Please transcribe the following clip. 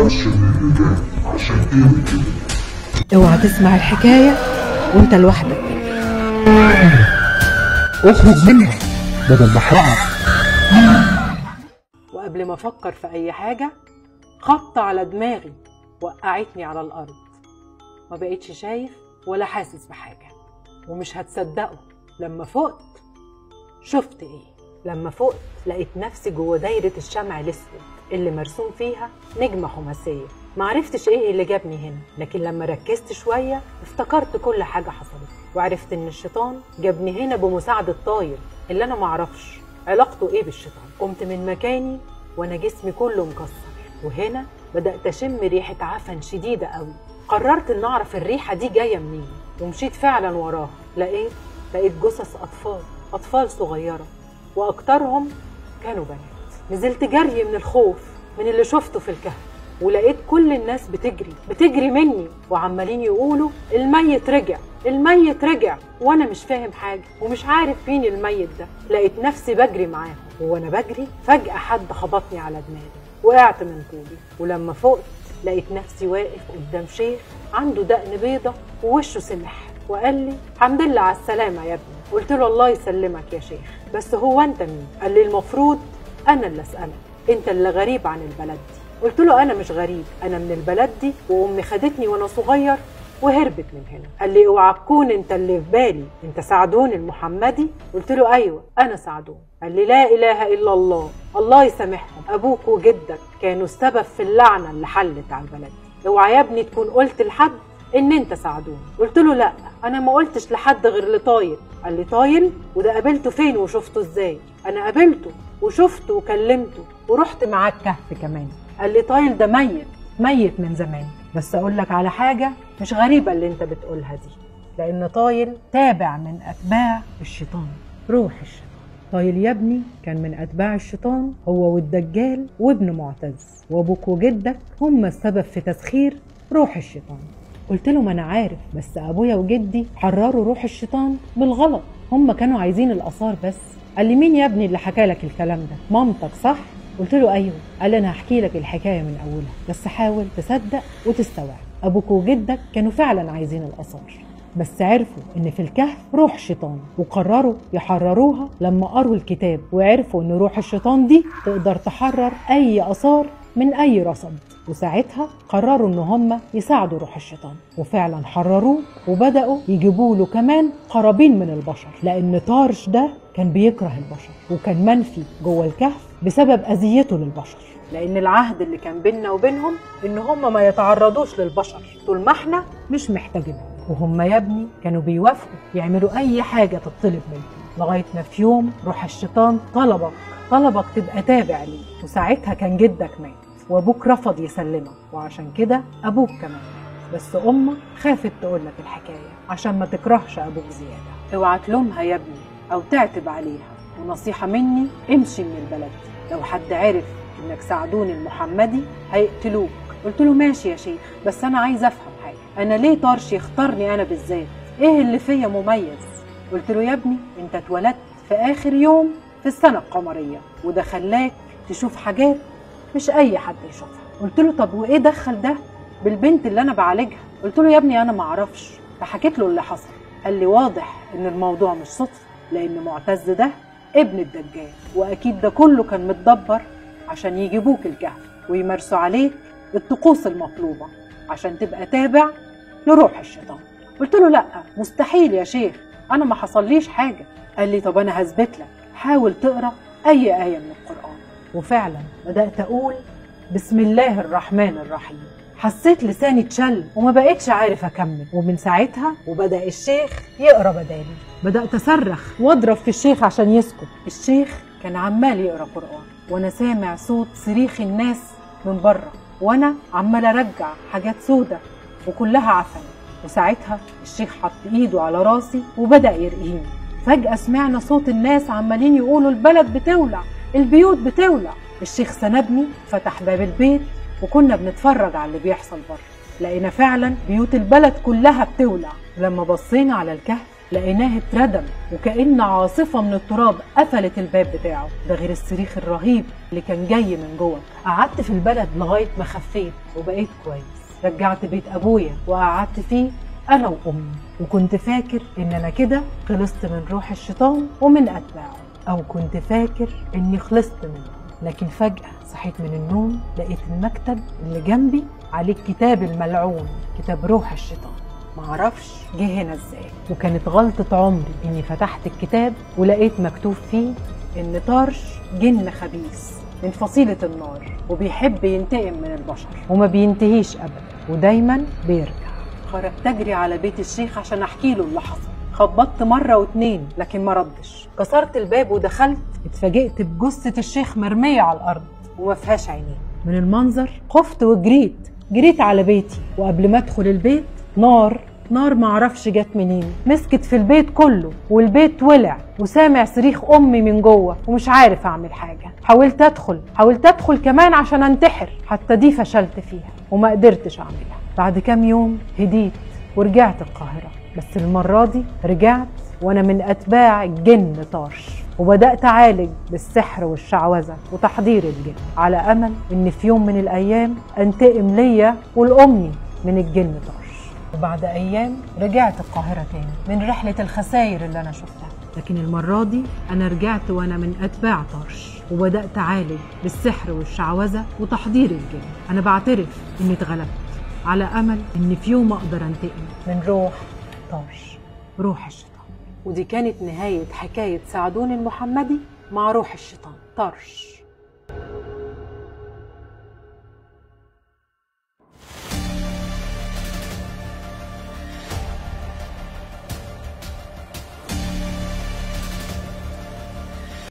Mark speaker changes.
Speaker 1: تخش من البيبان عشان ايه كده
Speaker 2: اوعى تسمع الحكاية وانت لوحدك
Speaker 3: اخرج منها بدل ما احرقها
Speaker 2: وقبل ما افكر في اي حاجة خبط على دماغي وقعتني على الارض ما بقيتش شايف ولا حاسس بحاجة ومش هتصدقوا لما فقت شفت ايه لما فقت لقيت نفسي جوه دايرة الشمع الاسود اللي مرسوم فيها نجمة خماسية معرفتش ايه اللي جابني هنا لكن لما ركزت شوية افتكرت كل حاجة حصلت وعرفت ان الشيطان جابني هنا بمساعدة طاير اللي انا معرفش علاقته ايه بالشيطان قمت من مكاني وانا جسمي كله مكسر وهنا بدأت اشم ريحة عفن شديدة قوي قررت ان اعرف الريحة دي جاية منين ومشيت فعلا وراها لقيت لقيت جثث اطفال اطفال صغيرة واكترهم كانوا بنات نزلت جري من الخوف من اللي شفته في الكهف ولقيت كل الناس بتجري بتجري مني وعمالين يقولوا الميت رجع الميت رجع وانا مش فاهم حاجه ومش عارف مين الميت ده لقيت نفسي بجري معاهم وانا بجري فجاه حد خبطني على دماغي وقعت من طولي ولما فقت لقيت نفسي واقف قدام شيخ عنده دقن بيضة ووشه سمح وقال لي الحمد لله على السلامة يا ابني قلت له الله يسلمك يا شيخ بس هو انت مين قال لي المفروض انا اللي اسألك انت اللي غريب عن البلد دي قلت له انا مش غريب انا من البلد دي وامي خدتني وانا صغير وهربت من هنا قال لي اوعى تكون انت اللي في بالي انت سعدون المحمدي قلت له ايوه انا سعدون قال لي لا اله الا الله الله يسامحهم ابوك وجدك كانوا السبب في اللعنه اللي حلت على البلد دي اوعى يا ابني تكون قلت لحد ان انت سعدون قلت له لا انا ما قلتش لحد غير لطايل قال لي طايل وده قابلته فين وشفته ازاي انا قابلته وشفته وكلمته ورحت معاه الكهف كمان قال لي طايل ده ميت ميت من زمان بس اقول لك على حاجه مش غريبه اللي انت بتقولها دي لان طايل تابع من اتباع الشيطان روح الشيطان طايل يا ابني كان من اتباع الشيطان هو والدجال وابن معتز وابوك وجدك هم السبب في تسخير روح الشيطان قلت له ما انا عارف بس ابويا وجدي حرروا روح الشيطان بالغلط هم كانوا عايزين الاثار بس قال لي مين يا ابني اللي حكى لك الكلام ده مامتك صح قلت له ايوه قال لي انا هحكي لك الحكايه من اولها بس حاول تصدق وتستوعب ابوك وجدك كانوا فعلا عايزين الاثار بس عرفوا ان في الكهف روح شيطان وقرروا يحرروها لما قروا الكتاب وعرفوا ان روح الشيطان دي تقدر تحرر اي اثار من اي رصد وساعتها قرروا ان هم يساعدوا روح الشيطان وفعلا حرروه وبداوا يجيبوا له كمان قرابين من البشر لان طارش ده كان بيكره البشر وكان منفي جوه الكهف بسبب اذيته للبشر لان العهد اللي كان بيننا وبينهم ان هم ما يتعرضوش للبشر طول ما احنا مش محتاجينهم وهم يا ابني كانوا بيوافقوا يعملوا اي حاجه تطلب منهم لغايه ما في يوم روح الشيطان طلبك طلبك تبقى تابع ليه وساعتها كان جدك مات وابوك رفض يسلمك وعشان كده ابوك كمان مات. بس امك خافت تقول لك الحكايه عشان ما تكرهش ابوك زياده اوعى تلومها يا ابني او تعتب عليها ونصيحه مني امشي من البلد دي. لو حد عرف انك سعدون المحمدي هيقتلوك قلت له ماشي يا شيخ بس انا عايز افهم حاجه انا ليه طرش يختارني انا بالذات ايه اللي فيا مميز قلت له يا ابني انت اتولدت في اخر يوم في السنه القمريه وده خلاك تشوف حاجات مش اي حد يشوفها قلت له طب وايه دخل ده بالبنت اللي انا بعالجها قلت له يا ابني انا ما اعرفش فحكيت له اللي حصل قال لي واضح ان الموضوع مش صدفه لان معتز ده ابن الدجال واكيد ده كله كان متدبر عشان يجيبوك الكهف ويمارسوا عليك الطقوس المطلوبه عشان تبقى تابع لروح الشيطان قلت له لا مستحيل يا شيخ انا ما حصليش حاجه قال لي طب انا هثبت لك حاول تقرا اي ايه من القران وفعلا بدات اقول بسم الله الرحمن الرحيم حسيت لساني اتشل وما بقتش عارف اكمل ومن ساعتها وبدا الشيخ يقرا بدالي بدات اصرخ واضرب في الشيخ عشان يسكت الشيخ كان عمال يقرا قران وانا سامع صوت صريخ الناس من بره وانا عمال ارجع حاجات سودة وكلها عفن وساعتها الشيخ حط ايده على راسي وبدا يرقيني فجاه سمعنا صوت الناس عمالين يقولوا البلد بتولع البيوت بتولع الشيخ سندني فتح باب البيت وكنا بنتفرج على اللي بيحصل بره لقينا فعلا بيوت البلد كلها بتولع لما بصينا على الكهف لقيناه اتردم وكأن عاصفة من التراب قفلت الباب بتاعه ده غير الصريخ الرهيب اللي كان جاي من جوه قعدت في البلد لغاية ما خفيت وبقيت كويس رجعت بيت أبويا وقعدت فيه أنا وأمي وكنت فاكر إن أنا كده خلصت من روح الشيطان ومن أتباعه أو كنت فاكر إني خلصت منه لكن فجأة صحيت من النوم لقيت المكتب اللي جنبي عليه الكتاب الملعون كتاب روح الشيطان معرفش جه هنا ازاي وكانت غلطة عمري اني فتحت الكتاب ولقيت مكتوب فيه ان طرش جن خبيث من فصيلة النار وبيحب ينتقم من البشر وما بينتهيش ابدا ودايما بيرجع خرجت اجري على بيت الشيخ عشان احكي له اللي حصل خبطت مرة واتنين لكن ما ردش كسرت الباب ودخلت اتفاجئت بجثة الشيخ مرمية على الأرض وما فيهاش عينين من المنظر خفت وجريت جريت على بيتي وقبل ما ادخل البيت نار نار معرفش جت منين مسكت في البيت كله والبيت ولع وسامع صريخ امي من جوه ومش عارف اعمل حاجه حاولت ادخل حاولت ادخل كمان عشان انتحر حتى دي فشلت فيها وما قدرتش اعملها بعد كام يوم هديت ورجعت القاهره بس المره دي رجعت وانا من اتباع الجن طارش وبدات اعالج بالسحر والشعوذه وتحضير الجن على امل ان في يوم من الايام انتقم ليا ولامي من الجن طارش وبعد ايام رجعت القاهره تاني من رحله الخساير اللي انا شفتها لكن المره دي انا رجعت وانا من اتباع طرش وبدات اعالج بالسحر والشعوذه وتحضير الجن انا بعترف اني اتغلبت على امل ان في يوم اقدر انتقم من روح طرش روح الشيطان ودي كانت نهايه حكايه سعدون المحمدي مع روح الشيطان طرش